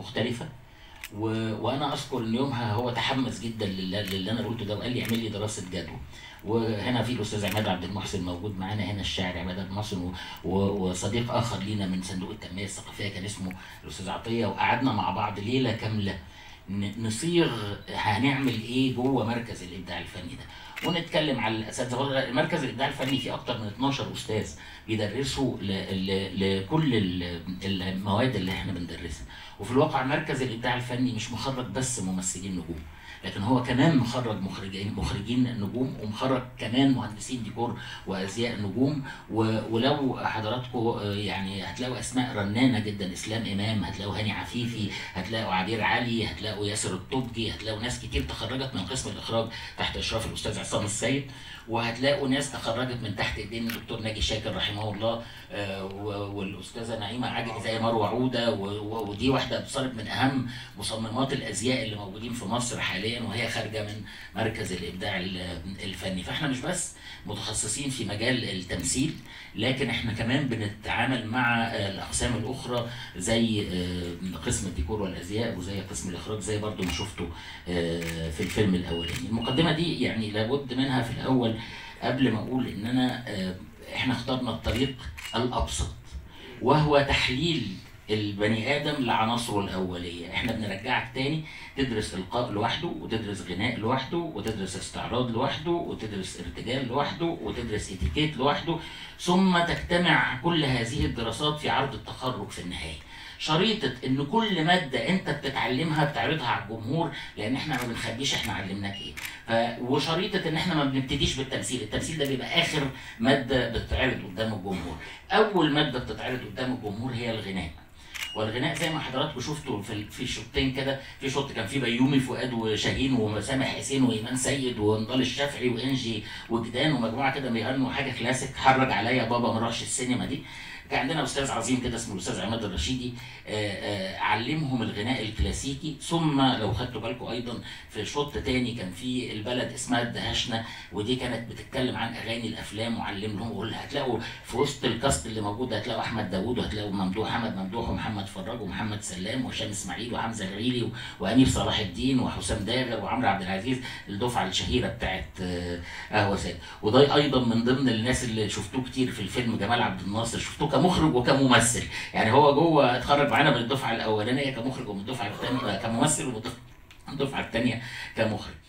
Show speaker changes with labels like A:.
A: مختلفه و... وانا اذكر ان يومها هو تحمس جدا للي, للي انا قلته ده وقال لي اعمل لي دراسه جدوى وهنا في الاستاذ عماد عبد المحسن موجود معانا هنا الشاعر عماد عبد المحسن و... و... وصديق اخر لينا من صندوق التنميه الثقافيه كان اسمه الاستاذ عطيه وقعدنا مع بعض ليله كامله ن- نصيغ هنعمل ايه جوه مركز الابداع الفني ده ونتكلم على الاساتذه هو مركز الابداع الفني فيه اكتر من 12 استاذ بيدرسوا ل... ل... لكل ال- المواد اللي احنا بندرسها وفي الواقع مركز الابداع الفني مش مخرج بس ممثلين نجوم لكن هو كمان مخرج مخرجين مخرجين نجوم ومخرج كمان مهندسين ديكور وازياء نجوم و- ولو حضراتكم آه، يعني هتلاقوا اسماء رنانه جدا اسلام امام هتلاقوا هاني عفيفي هتلاقوا عبير علي هتلاقوا ياسر الطبجي هتلاقوا ناس كتير تخرجت من قسم الاخراج تحت اشراف الاستاذ عصام السيد وهتلاقوا ناس تخرجت من تحت ايدين الدكتور ناجي شاكر رحمه الله آه، و- والاستاذه نعيمه عجل زي مروه عوده و- و- ودي واحده صارت من اهم مصممات الازياء اللي موجودين في مصر حاليا وهي خارجه من مركز الابداع ال- الفني فاحنا مش بس متخصصين في مجال التمثيل لكن احنا كمان بنتعامل مع آه، الاقسام الاخرى زي آه، قسم الديكور والازياء وزي قسم الاخراج زي برضو ما شفتوا آه، في الفيلم الاولاني المقدمه دي يعني لابد منها في الاول قبل ما اقول ان انا آه، احنا اخترنا الطريق الابسط وهو تحليل البني ادم لعناصره الاوليه احنا بنرجعك تاني تدرس القاء لوحده وتدرس غناء لوحده وتدرس استعراض لوحده وتدرس ارتجال لوحده وتدرس اتيكيت لوحده ثم تجتمع كل هذه الدراسات في عرض التخرج في النهايه شريطة ان كل مادة انت بتتعلمها بتعرضها على الجمهور لان احنا ما بنخبيش احنا علمناك ايه ف... وشريطة ان احنا ما بنبتديش بالتمثيل التمثيل ده بيبقى اخر مادة بتتعرض قدام الجمهور اول مادة بتتعرض قدام الجمهور هي الغناء والغناء زي ما حضراتكم شفتوا في ال- في شوطين كده في شوط كان فيه بيومي فؤاد وشاهين وسامح حسين وايمان سيد ونضال الشافعي وانجي وجدان ومجموعه كده بيغنوا حاجه كلاسيك حرج عليا بابا ما راحش السينما دي كان عندنا استاذ عظيم كده اسمه الاستاذ عماد الرشيدي آه، آه، علمهم الغناء الكلاسيكي ثم لو خدتوا بالكم ايضا في شوط تاني كان في البلد اسمها الدهشنا ودي كانت بتتكلم عن اغاني الافلام وعلم لهم وقول هتلاقوا في وسط الكاست اللي موجود هتلاقوا احمد داوود وهتلاقوا ممدوح احمد ممدوح ومحمد فراج ومحمد سلام وهشام اسماعيل وحمزه الغيلي و- وامير صلاح الدين وحسام داغر وعمرو عبد العزيز الدفعه الشهيره بتاعت آه، قهوه ساد وده ايضا من ضمن الناس اللي شفتوه كتير في الفيلم جمال عبد الناصر شفتوه كمخرج وكممثل يعني هو جوه اتخرج معانا من الدفعه الاولانيه كمخرج ومن الدفعه الثانيه كممثل ومن الدفعه الثانيه كمخرج